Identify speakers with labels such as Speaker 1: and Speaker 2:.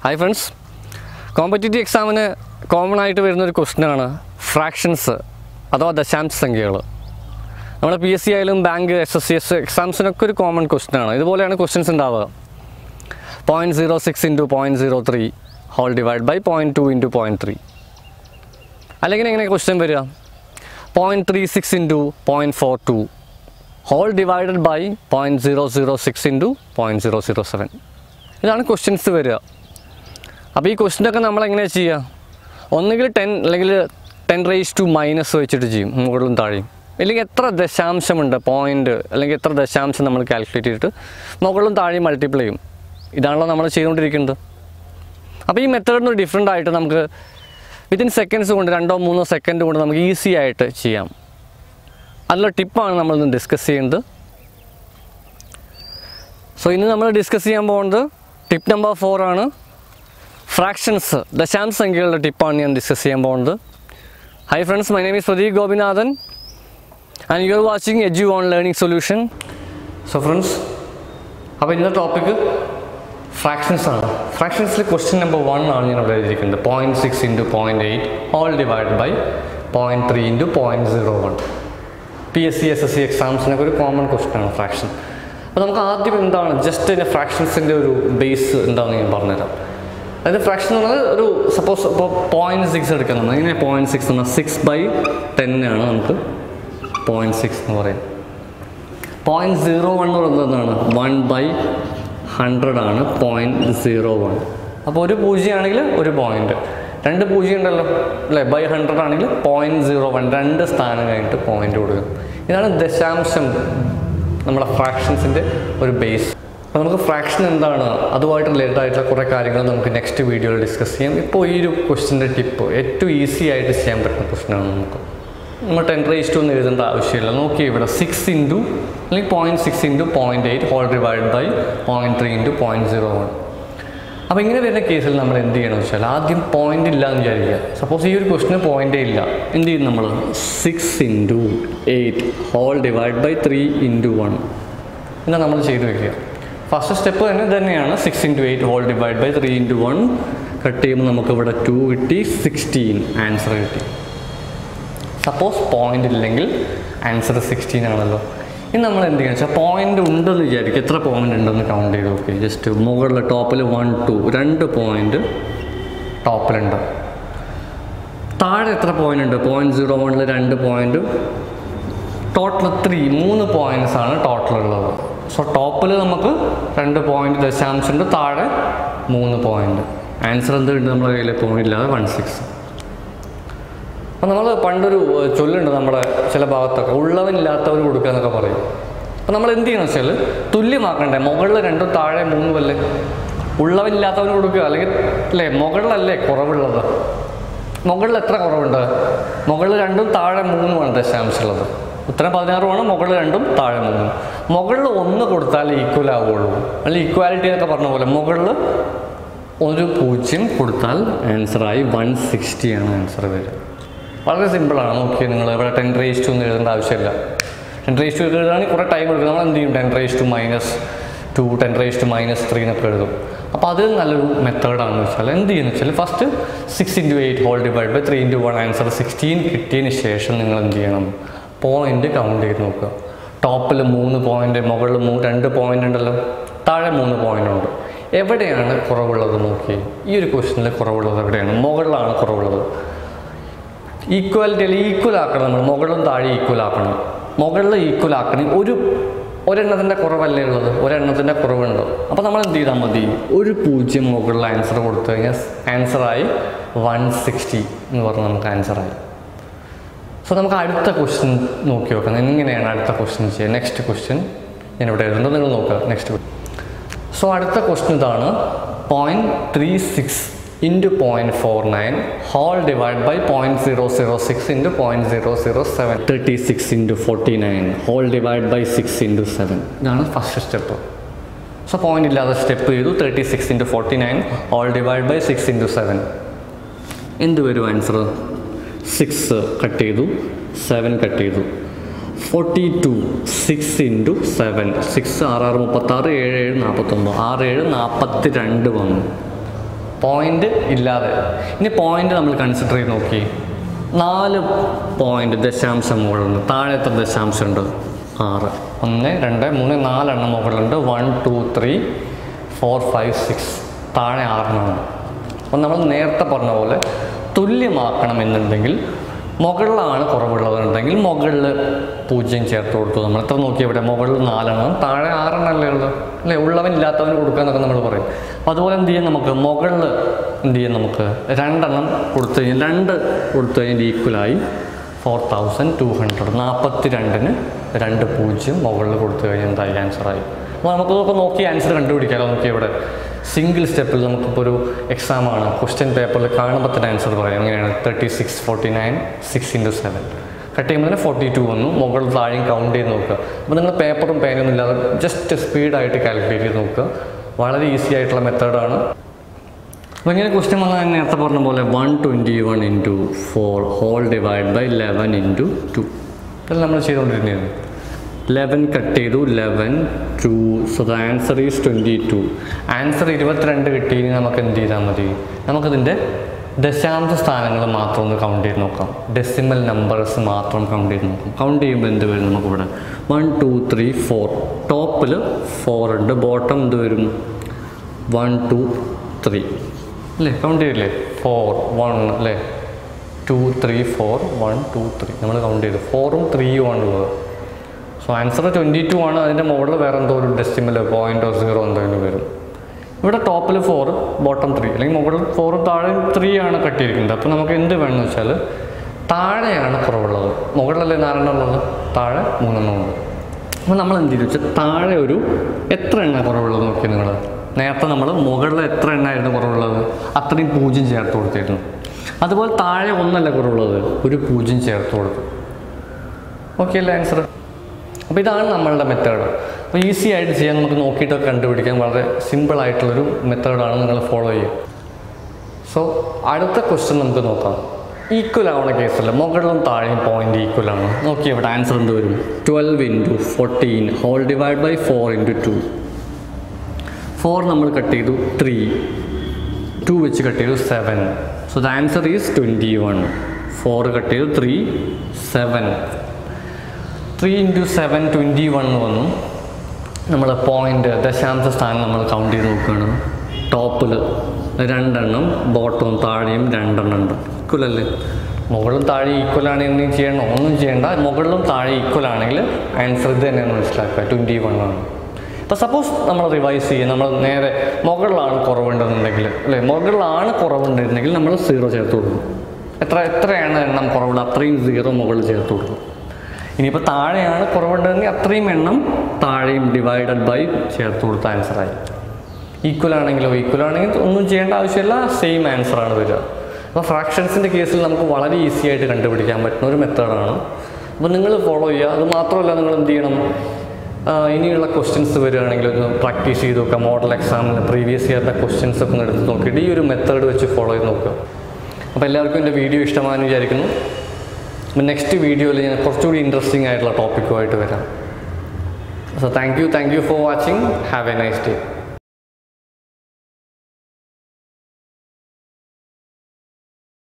Speaker 1: hi friends competitive എക്സാമിന് common ആയിട്ട് വരുന്ന ഒരു ക്വസ്റ്റ്യനാണ് ഫ്രാക്ഷൻസ് അഥവാ ദശാംശ സംഖ്യകൾ നമ്മുടെ പി എസ് സി ആയാലും bank S S C S എക്സാംസിനൊക്കെ ഒരു കോമൺ ക്വസ്റ്റ്യനാണ് ഇതുപോലെയാണ് ക്വസ്റ്റ്യൻസ് ഉണ്ടാവുക point zero six into point zero three whole divide by point two into point three അല്ലെങ്കിൽ എങ്ങനെ ക്വസ്റ്റ്യൻ വരിക point three six into point four two whole divided by point zero zero six into point zero zero seven ഇതാണ് questions വരിക അപ്പോൾ ഈ ക്വസ്റ്റ്യനൊക്കെ നമ്മൾ എങ്ങനെയാണ് ചെയ്യുക ഒന്നുകിൽ ടെൻ അല്ലെങ്കിൽ ടെൻ റേസ് ടു മൈനസ് വെച്ചിട്ട് ചെയ്യും മുകളിലും താഴെയും ഇല്ലെങ്കിൽ എത്ര ദശാംശമുണ്ട് പോയിൻ്റ് അല്ലെങ്കിൽ എത്ര ദശാംശം നമ്മൾ കാൽക്കുലേറ്റ് ചെയ്തിട്ട് മുകളിലും താഴെയും മൾട്ടിപ്ലൈ ചെയ്യും ഇതാണല്ലോ നമ്മൾ ചെയ്തുകൊണ്ടിരിക്കുന്നത് അപ്പോൾ ഈ മെത്തേഡിന് ഡിഫറെൻ്റ് ആയിട്ട് നമുക്ക് വിത്തിൻ സെക്കൻഡ്സ് കൊണ്ട് രണ്ടോ മൂന്നോ സെക്കൻഡ് കൊണ്ട് നമുക്ക് ഈസി ആയിട്ട് ചെയ്യാം അതിലുള്ള ടിപ്പാണ് നമ്മളിന്ന് ഡിസ്കസ് ചെയ്യുന്നത് സോ ഇന്ന് നമ്മൾ ഡിസ്കസ് ചെയ്യാൻ പോകുന്നത് ടിപ്പ് നമ്പർ ഫോർ ആണ് ഫ്രാക്ഷൻസ് ദശാംശ സംഖ്യകളുടെ ടിപ്പാണ് ഞാൻ ഡിസ്കസ് ചെയ്യാൻ പോകുന്നത് hi friends my name is Pradeep Gopinathan and you are watching edu on learning solution so friends അപ്പോൾ ഇന്നത്തെ ടോപ്പിക്ക് ഫ്രാക്ഷൻസ് ആണ് ഫ്രാക്ഷൻസിൽ ക്വസ്റ്റ്യൻ നമ്പർ വൺ ആണ് ഞാൻ ഇവിടെ എഴുതിയിരിക്കുന്നത് point six into point eight all divide by point three into point zero one P S C S S C എക്സാംസിനൊക്കെ ഒരു common question ആണ് ഫ്രാക്ഷൻ അപ്പോൾ നമുക്ക് ആദ്യം എന്താണ് ജസ്റ്റ് ഇതിൻ്റെ ഫ്രാക്ഷൻസിൻ്റെ ഒരു ബേസ് എന്താണെന്ന് ഞാൻ പറഞ്ഞുതരാം അതായത് ഫ്രാക്ഷൻ എന്ന് പറഞ്ഞാൽ ഒരു സപ്പോസ് ഇപ്പോൾ പോയിൻറ്റ് സിക്സ് എടുക്കാൻ നമ്മൾ ഇങ്ങനെ പോയിൻറ്റ് സിക്സ് എന്ന് പറഞ്ഞാൽ സിക്സ് ബൈ ടെൻ ആണ് നമുക്ക് പോയിൻറ്റ് സിക്സ് എന്ന് പറയും പോയിൻറ്റ് സീറോ വൺ എന്ന് പറയുന്നത് എന്താണ് വൺ ബൈ ഹൺഡ്രഡ് ആണ് പോയിൻറ്റ് സീറോ വൺ അപ്പോൾ ഒരു പൂജ്യം ആണെങ്കിൽ ഒരു പോയിൻറ്റ് രണ്ട് പൂജ്യം ഉണ്ടല്ലോ അല്ലേ ബൈ ഹൺഡ്രഡ് ആണെങ്കിൽ പോയിൻറ്റ് സീറോ വൺ രണ്ട് സ്ഥാനം കഴിഞ്ഞിട്ട് പോയിൻറ്റ് കൊടുക്കും ഇതാണ് ദശാംശം നമ്മുടെ ഫ്രാക്ഷൻസിൻ്റെ ഒരു ബേസ് അപ്പോൾ നമുക്ക് ഫ്രാക്ഷൻ എന്താണ് അതുമായിട്ട് റിലേറ്റഡ് ആയിട്ടുള്ള കുറേ കാര്യങ്ങൾ നമുക്ക് നെക്സ്റ്റ് വീഡിയോയിൽ ഡിസ്കസ് ചെയ്യാം ഇപ്പോൾ ഈ ഒരു ക്വസ്റ്റിൻ്റെ ടിപ്പ് ഏറ്റവും ഈസി ആയിട്ട് ചെയ്യാൻ പറ്റുന്ന ക്വസ്റ്റനാണ് നമുക്ക് നമ്മൾ ടെൻ റേസ് ടു എന്ന് എഴുതേണ്ട ആവശ്യമില്ല നോക്കി ഇവിടെ സിക്സ് ഇൻറ്റു അല്ലെങ്കിൽ point six into point eight whole divide by point three into point zero one അപ്പോൾ ഇങ്ങനെ വരുന്ന കേസിൽ നമ്മൾ എന്ത് ചെയ്യണമെന്ന് വെച്ചാൽ ആദ്യം പോയിന്റ് ഇല്ല എന്ന് വിചാരിക്കുക സപ്പോസ് ഈ ഒരു ക്വസ്റ്റിന് പോയിന്റേ ഇല്ല എന്ത് ചെയ്യും നമ്മൾ six into eight whole divide by three into one എന്നാണ് നമ്മൾ ചെയ്ത് വെക്കുക ഫസ്റ്റ് സ്റ്റെപ്പ് തന്നെ ഇത് തന്നെയാണ് six into eight whole divide by three into one cut ചെയ്യുമ്പോൾ നമുക്ക് ഇവിടെ ടു കിട്ടി സിക്സ്റ്റീൻ ആൻസർ കിട്ടി സപ്പോസ് പോയിന്റ് ഇല്ലെങ്കിൽ ആൻസർ സിക്സ്റ്റീൻ ആണല്ലോ ഇനി നമ്മൾ എന്ത് ചെയ്യുക വെച്ചാൽ പോയിന്റ് ഉണ്ടെന്ന് വിചാരിക്കും എത്ര പോയിന്റ് ഉണ്ടെന്ന് കൗണ്ട് ചെയ്ത് നോക്കി ജസ്റ്റ് മുകളിൽ ടോപ്പിൽ വൺ ടു രണ്ട് പോയിന്റ് ടോപ്പിലുണ്ട് താഴെ എത്ര പോയിന്റ് ഉണ്ട് പോയിന്റ് സീറോ വണ്ണിൽ രണ്ട് പോയിന്റ് ടോട്ടൽ ത്രീ മൂന്ന് പോയിന്റ്സ് ആണ് ടോട്ടൽ ഉള്ളത് സോ ടോപ്പിൽ നമുക്ക് രണ്ട് പോയിന്റ് ദശാംശമുണ്ട് താഴെ മൂന്ന് പോയിന്റ് ആൻസർ എന്ത് ഉണ്ട് നമ്മുടെ കയ്യിൽ പോയിന്റ് ഇല്ലാതെ വൺ സിക്സ് അപ്പം നമ്മൾ പണ്ടൊരു ഏഹ്, ചൊല്ലുണ്ട് നമ്മുടെ ചില ഭാഗത്തൊക്കെ ഉള്ളവനില്ലാത്തവർ കൊടുക്കുക എന്നൊക്കെ പറയും അപ്പം നമ്മൾ എന്ത് ചെയ്യണം വെച്ചാൽ തുല്യമാക്കണ്ടേ മുകളിൽ രണ്ടും താഴെ മൂന്നും അല്ലേ ഉള്ളവനില്ലാത്തവന് കൊടുക്കുക അല്ലെങ്കിൽ അല്ലേ മുകളിലല്ലേ കുറവുള്ളത് മുകളിൽ എത്ര കുറവുണ്ട് മുകളിൽ രണ്ടും താഴെ മൂന്നുമാണ് ദശാംശമുള്ളത് ഉത്തരം പതിനാറുമാണ് മുകളിൽ രണ്ടും താഴെ മൂന്നും മുകളിൽ ഒന്ന് കൊടുത്താൽ ഈക്വൽ ആവുകയുള്ളൂ അല്ലെങ്കിൽ ഈക്വാലിറ്റി എന്നൊക്കെ പറഞ്ഞ പോലെ മുകളിൽ ഒരു പൂജ്യം കൊടുത്താൽ ആൻസറായി വൺ സിക്സ്റ്റിയാണ് ആൻസർ വരിക വളരെ സിമ്പിളാണ് നോക്കി നിങ്ങൾ ഇവിടെ ടെൻ റേസ് ടു എന്ന് എഴുതേണ്ട ആവശ്യമില്ല ടെൻ റേസ് ടു എഴുതുകയാണെങ്കിൽ കുറേ ടൈം എടുക്കും നമ്മൾ എന്ത് ചെയ്യും ten raise two minus two ten raise two minus three എന്നൊക്കെ എഴുതും അപ്പോൾ അത് നല്ലൊരു മെത്തേഡാണെന്ന് വെച്ചാൽ എന്ത് ചെയ്യുന്നു വെച്ചാൽ first six into eight whole divide by three into one answer sixteen കിട്ടിയതിന് ശേഷം നിങ്ങൾ എന്ത് ചെയ്യണം പോയിന്റ് കൗണ്ട് ചെയ്ത് നോക്കുക ടോപ്പിൽ മൂന്ന് പോയിന്റ് മുകളിൽ മൂ രണ്ട് പോയിന്റ് ഉണ്ടല്ലോ താഴെ മൂന്ന് പോയിന്റ് ഉണ്ട് എവിടെയാണ് കുറവുള്ളത് നോക്കി ഈ ഒരു ക്വസ്റ്റിനിൽ കുറവുള്ളത് എവിടെയാണ് മുകളിലാണ് കുറവുള്ളത് ഈക്വാലിറ്റി അല്ലെങ്കിൽ ഈക്വൽ ആക്കണം നമ്മൾ മുകളിലും താഴെ ഈക്വൽ ആക്കണം മുകളിൽ ഈക്വൽ ആക്കണമെങ്കിൽ ഒരു ഒരെണ്ണത്തിൻ്റെ കുറവല്ലേ ഉള്ളത് ഒരെണ്ണത്തിൻ്റെ കുറവുണ്ട് അപ്പോൾ നമ്മൾ എന്ത് ചെയ്താൽ മതി ഒരു പൂജ്യം മുകളിൽ ആൻസർ കൊടുത്തു കഴിഞ്ഞാൽ ആൻസറായി വൺ സിക്സ്റ്റി എന്ന് പറഞ്ഞാൽ നമുക്ക് ആൻസറായി സോ നമുക്ക് അടുത്ത ക്വസ്റ്റ്യൻ നോക്കി നോക്കാം എങ്ങനെയാണ് അടുത്ത ക്വസ്റ്റ്യൻ ചെയ്യുക നെക്സ്റ്റ് ക്വസ്റ്റ്യൻ ഞാൻ ഇവിടെ എഴുതുന്നത് നിങ്ങൾ നോക്കുക നെക്സ്റ്റ് സോ അടുത്ത ക്വസ്റ്റ്യൻ ഇതാണ് point three six into point four nine whole divide by point zero zero six into point zero zero seven thirty six into forty nine whole divide by six into seven ഇതാണ് first step so point ഇല്ലാതെ step ചെയ്തു thirty six into forty nine whole divide by six into seven എന്ത് വരും answer six cut ചെയ്തു seven cut ചെയ്തു forty two six into seven six ആറ് ആറ് മുപ്പത്താറ് ഏഴ് ഏഴ് നാൽപ്പത്തൊമ്പത് ആറ് ഏഴ് നാൽപ്പത്തി രണ്ട് വന്നു പോയിന്റ് ഇല്ലാതെ ഇനി പോയിന്റ് നമ്മൾ കൺസിഡർ ചെയ്ത് നോക്കി നാല് പോയിന്റ് ദശാംശം മുകളിലുണ്ട് താഴെ എത്ര ദശാംശം ഉണ്ട് ആറ് ഒന്ന് രണ്ട് മൂന്ന് നാലെണ്ണം മുകളിലുണ്ട് one two three four five six താഴെ ആറെണ്ണമാണ് അപ്പം നമ്മൾ നേരത്തെ പറഞ്ഞ പോലെ തുല്യമാക്കണം എന്നുണ്ടെങ്കിൽ മുകളിലാണ് കുറവുള്ളതെന്നുണ്ടെങ്കിൽ മുകളിൽ പൂജ്യം ചേർത്ത് കൊടുത്തു നമ്മൾ എത്ര നോക്കി ഇവിടെ മുകളിൽ നാലെണ്ണം താഴെ ആറെണ്ണമല്ലേ ഉള്ളൂ അല്ലേ ഉള്ളവൻ ഇല്ലാത്തവന് കൊടുക്കാന്നൊക്കെ നമ്മൾ പറയും അപ്പോൾ അതുപോലെ എന്ത് ചെയ്യാം നമുക്ക് മുകളിൽ എന്ത് ചെയ്യാം നമുക്ക് രണ്ടെണ്ണം കൊടുത്തു കഴിഞ്ഞാൽ രണ്ട് കൊടുത്തു കഴിഞ്ഞാൽ ഈക്വലായി ഫോർ തൗസൻഡ് ടു ഹൺഡ്രഡ് നാൽപ്പത്തി രണ്ടിന് രണ്ട് പൂജ്യം മുകളിൽ കൊടുത്തു കഴിഞ്ഞാൽ എന്തായി ആൻസറായി അപ്പോൾ നമുക്കിപ്പോൾ നോക്കി ആൻസർ കണ്ടുപിടിക്കാമല്ലോ നോക്കി ഇവിടെ സിംഗിൾ സ്റ്റെപ്പിൽ നമുക്കിപ്പോൾ ഒരു എക്സാമാണ് ക്വസ്റ്റ്യൻ പേപ്പറിൽ കാണുമ്പോൾ തന്നെ ആൻസർ പറയാം എങ്ങനെയാണ് thirty six forty nine six into seven cut ചെയ്യുമ്പോൾ തന്നെ ഫോർട്ടി ടു വന്നു മുകളിൽ താഴെയും കൗണ്ട് ചെയ്ത് നോക്കുക അപ്പോൾ നിങ്ങൾ പേപ്പറും പേനൊന്നും ഇല്ലാതെ ജസ്റ്റ് സ്പീഡായിട്ട് കാൽക്കുലേറ്റ് ചെയ്ത് നോക്കുക വളരെ ഈസി ആയിട്ടുള്ള മെത്തേഡാണ് അപ്പോൾ ഇങ്ങനെ ക്വസ്റ്റ്യൻ വന്നാൽ ഞാൻ നേരത്തെ പറഞ്ഞ പോലെ one twenty one into four whole divide by eleven into two ഇതെല്ലാം നമ്മൾ ചെയ്തുകൊണ്ടിരുന്നത് ലെവൻ കട്ട് ചെയ്തു eleven two so the answer is twenty two answer ഇരുപത്തിരണ്ട് കിട്ടിയെങ്കിൽ നമുക്ക് എന്ത് ചെയ്താൽ മതി നമുക്കതിൻ്റെ ദശാംശ സ്ഥാനങ്ങൾ മാത്രം ഒന്ന് കൗണ്ട് ചെയ്ത് നോക്കാം ഡെസിമൽ നമ്പേഴ്സ് മാത്രം കൗണ്ട് ചെയ്ത് നോക്കാം കൗണ്ട് ചെയ്യുമ്പോൾ എന്ത് വരും നമുക്കിവിടെ വൺ ടു ത്രീ ഫോർ ടോപ്പിൽ ഫോർ ഉണ്ട് ബോട്ടം എന്ത് വരും വൺ ടു ത്രീ അല്ലേ കൗണ്ട് ചെയ്യില്ലേ ഫോർ വൺ അല്ലേ two three four one two three നമ്മൾ കൗണ്ട് ചെയ്തു ഫോറും ത്രീയും ആണുള്ളത് സോ ആൻസർ ട്വൻറ്റി ടു ആണ് അതിൻ്റെ മുകളിൽ വേറെ എന്തോ ഒരു ഡെസിമൽ പോയിൻറ്റോ സീറോ എന്തെങ്കിലും വരും ഇവിടെ ടോപ്പിൽ ഫോർ ബോട്ടം ത്രീ അല്ലെങ്കിൽ മുകളിൽ ഫോറും താഴെ ത്രീ ആണ് കട്ടിയിരിക്കുന്നത് അപ്പോൾ നമുക്ക് എന്ത് വേണമെന്ന് വെച്ചാൽ താഴെയാണ് കുറവുള്ളത് മുകളിലല്ലേ നാലെണ്ണം ഉള്ളത് താഴെ മൂന്നെണ്ണം ഉണ്ട് അപ്പോൾ നമ്മൾ എന്ത് ചെയ്തു വെച്ചാൽ താഴെ ഒരു എത്ര എണ്ണ കുറവുള്ളത് നോക്കി നിങ്ങൾ നേരത്തെ നമ്മൾ മുകളിൽ എത്ര എണ്ണമായിരുന്നു കുറവുള്ളത് അത്രയും പൂജ്യം ചേർത്ത് കൊടുത്തിരുന്നു അതുപോലെ താഴെ ഒന്നല്ല കുറവുള്ളത് ഒരു പൂജ്യം ചേർത്ത് കൊടുത്തു ഓക്കെ അല്ലേ ആൻസർ അപ്പോൾ ഇതാണ് നമ്മളുടെ മെത്തേഡ് അപ്പോൾ ഈസി ആയിട്ട് ചെയ്യാൻ നമുക്ക് നോക്കിയിട്ടൊക്കെ കണ്ടുപിടിക്കാൻ വളരെ സിമ്പിൾ ആയിട്ടുള്ളൊരു മെത്തേഡാണ് നിങ്ങൾ ഫോളോ ചെയ്യുക സോ അടുത്ത ക്വസ്റ്റ്യൻ നമുക്ക് നോക്കാം ഈക്വൽ ആവുന്ന കേസല്ല മുകളിലും താഴെയും പോയിന്റ് ഈക്വൽ ആണ് നോക്കി ഇവിടെ ആൻസർ എന്ത് വരും twelve into fourteen whole divide by four into two four നമ്മൾ കട്ട് ചെയ്തു ത്രീ ടു വെച്ച് കട്ട് ചെയ്തു seven so the answer is twenty one four cut ചെയ്തു three seven three into seven twenty one വന്നു നമ്മൾ point ദശാംശ സ്ഥാനം നമ്മൾ കൗണ്ട് ചെയ്ത് നോക്കുകയാണ് ടോപ്പിൽ രണ്ടെണ്ണം ബോട്ടവും താഴെയും രണ്ടെണ്ണം ഉണ്ട് ഈക്വൽ അല്ലേ മുകളിലും താഴെ ഈക്വൽ ആണ് എന്ന് ചെയ്യണോ ഒന്നും ചെയ്യേണ്ട മുകളിലും താഴെ ഈക്വൽ ആണെങ്കിൽ ആൻസർ ഇത് തന്നെയാണ് മനസ്സിലാക്കുക ട്വൻറ്റി വൺ ആണ് ഇപ്പോൾ സപ്പോസ് നമ്മൾ റിവൈസ് ചെയ്യുക നമ്മൾ നേരെ മുകളിലാണ് കുറവുണ്ടെന്നുണ്ടെങ്കിൽ അല്ലേ മുകളിലാണ് കുറവുണ്ടെന്നുണ്ടെങ്കിൽ നമ്മൾ സീറോ ചേർത്ത് കൊടുക്കും എത്ര എത്രയാണ് എണ്ണം കുറവുള്ളത് അത്രയും സീറോ മുകളിൽ ചേർത്ത് കൊടുക്കും ഇനിയിപ്പോൾ താഴെയാണ് കുറവുണ്ടെങ്കിൽ അത്രയും എണ്ണം താഴെയും ഡിവൈഡഡ് ബൈ ചേർത്ത് കൊടുത്ത ആൻസറായി ഈക്വൽ ആണെങ്കിലോ ഈക്വൽ ആണെങ്കിൽ ഒന്നും ചെയ്യേണ്ട ആവശ്യമില്ല സെയിം ആൻസറാണ് വരിക അപ്പോൾ ഫ്രാക്ഷൻസിൻ്റെ കേസിൽ നമുക്ക് വളരെ ഈസി ആയിട്ട് കണ്ടുപിടിക്കാൻ പറ്റുന്ന ഒരു മെത്തേഡാണ് അപ്പോൾ നിങ്ങൾ ഫോളോ ചെയ്യുക അത് മാത്രമല്ല നിങ്ങൾ എന്ത് ചെയ്യണം ആ, ഇനിയുള്ള ക്വസ്റ്റ്യൻസ് വരികയാണെങ്കിൽ ഒന്ന് പ്രാക്ടീസ് ചെയ്ത് നോക്കുക മോഡൽ എക്സാമിന് പ്രീവിയസ് ഇയറിൻ്റെ ക്വസ്റ്റ്യൻസ് ഒക്കെ ഒന്ന് എടുത്ത് നോക്കിയിട്ട് ഈ ഒരു മെത്തേഡ് വെച്ച് ഫോളോ ചെയ്ത് നോക്കുക അപ്പോൾ എല്ലാവർക്കും എൻ്റെ വീഡിയോ ഇഷ്ടമാണെന്ന് വിചാരിക്കുന്നു അപ്പം നെക്സ്റ്റ് വീഡിയോയിൽ ഞാൻ കുറച്ചുകൂടി ഇൻട്രസ്റ്റിംഗ് ആയിട്ടുള്ള ടോപ്പിക്കുമായിട്ട് വരാം so thank you thank you for watching have a nice day